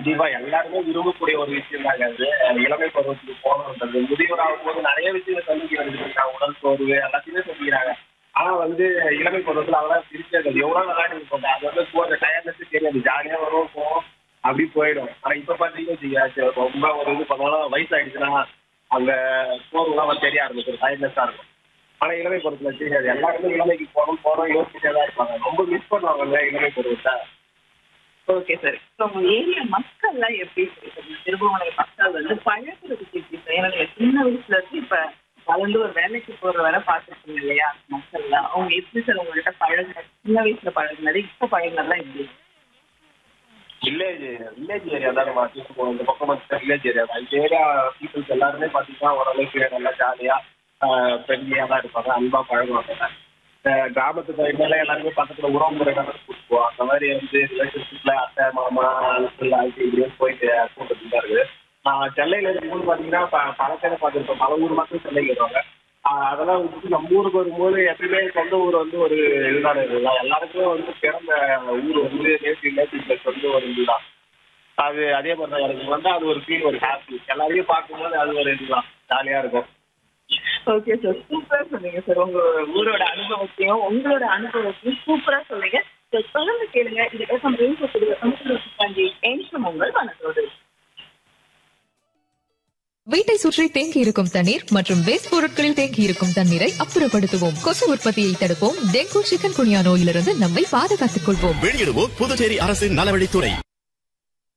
கண்டிப்பா எல்லாருமே விரும்பக்கூடிய ஒரு விஷயம் தாங்க அது அஹ் இளமை பருவத்துக்கு போகணுன்றது முதியோர் ஆகும்போது நிறைய விஷயங்கள் சந்திக்கிறாங்க உடல் சோர்வு எல்லாத்தையுமே சந்திக்கிறாங்க ஆனா வந்து இளமை பருவத்துல அதெல்லாம் பிரிச்சது எவ்வளவு விளையாடி இருப்போம் அது வந்து போற டயர்னஸ் தெரியாது ஜாலியா வரும் போவோம் அப்படி போயிடும் ஆனா இப்ப பாத்தீங்கன்னா வச்சுக்கோங்க, ரொம்ப ஒரு இது பண்ணாலும் வயசாயிடுச்சுன்னா அந்த சோர்வுலாம் வந்து தெரிய ஆரம்பிச்சிடும் டயர்னஸா இருக்கும் ஆனா இளமை பருவத்துல தெரியாது எல்லாருமே இளமைக்கு போறோம் போறோம் யோசிச்சுட்டே தான் இருப்பாங்க ரொம்ப மிஸ் பண்ணுவாங்க இளமை பருவத்தை ஓகே சார் இப்போ உங்க ஏரியா மக்கள்லாம் எப்படி இருக்கு திருபுவனை மக்கள் வந்து பழகுறதுக்கு எப்படி சார் ஏன்னா நீங்க சின்ன வயசுல இருந்து இப்ப வளர்ந்து ஒரு வேலைக்கு போற வரை பார்த்துருக்கீங்க இல்லையா மக்கள்லாம் அவங்க எப்படி சார் உங்கள்கிட்ட பழகுன சின்ன வயசுல பழகுனது இப்ப பழகுனதுலாம் எப்படி வில்லேஜ் வில்லேஜ் ஏரியா தான் நம்ம தூக்கு போகணும் இந்த பக்கம் வந்து வில்லேஜ் ஏரியா தான் இந்த ஏரியா பீப்புள்ஸ் எல்லாருமே பார்த்தீங்கன்னா ஓரளவுக்கு நல்லா ஜாலியா ஃப்ரெண்ட்லியாக தான் இருப்பாங்க அன்பா பழகுவாங்க அஹ் கிராமத்து சைடுல எல்லாருமே பக்கத்துல உறவு முறைகள் கூட்டுவோம் அந்த மாதிரி வந்து ரிலேஷன்ஷிப்ல அத்தை மாமா அங்கிள் ஆண்டி இப்படியும் போயிட்டு கூட்டத்துக்கு தான் இருக்குது நான் சென்னையில இருக்கும்போது பார்த்தீங்கன்னா ப- பல பேரை பார்த்துருப்போம் பல ஊர் மக்கள் சென்னைக்கு வருவாங்க ஆஹ் அதெல்லாம் விட்டு நம்ம ஊருக்கு வரும்போது எப்பயுமே சொந்த ஊர் வந்து ஒரு இதுதான் இருக்குல்ல எல்லாருக்குமே வந்து பிறந்த ஊர் வந்து நேட்டிவ் நேட்டிவ் பிளேஸ் வந்து ஒரு இதுதான் அது அதே மாதிரி தான் எனக்கு வந்து அது ஒரு ஃபீல் ஒரு ஹாப்பி எல்லாரையும் பார்க்கும்போது அது ஒரு இதுதான் ஜாலியா இருக்கும் ஓகே சார் சூப்பரா சொன்னீங்க சார் உங்க ஊரோட அனுபவத்தையும் உங்களோட அனுபவத்தையும் சூப்பரா சொன்னீங்க சார் சொல்லுங்க கேளுங்க இதுக்கப்புறம் பேசக்கூடிய என்ஷம் உங்கள் மனதோடு வீட்டை சுற்றி தேங்கி இருக்கும் தண்ணீர் மற்றும் வேஸ்ட் பொருட்களில் தேங்கி இருக்கும் தண்ணீரை அப்புறப்படுத்துவோம் கொசு உற்பத்தியை தடுப்போம் டெங்கு சிக்கன் குனியா நோயிலிருந்து நம்மை பாதுகாத்துக் கொள்வோம் வெளியிடுவோம் புதுச்சேரி அரசின் நலவழித்துறை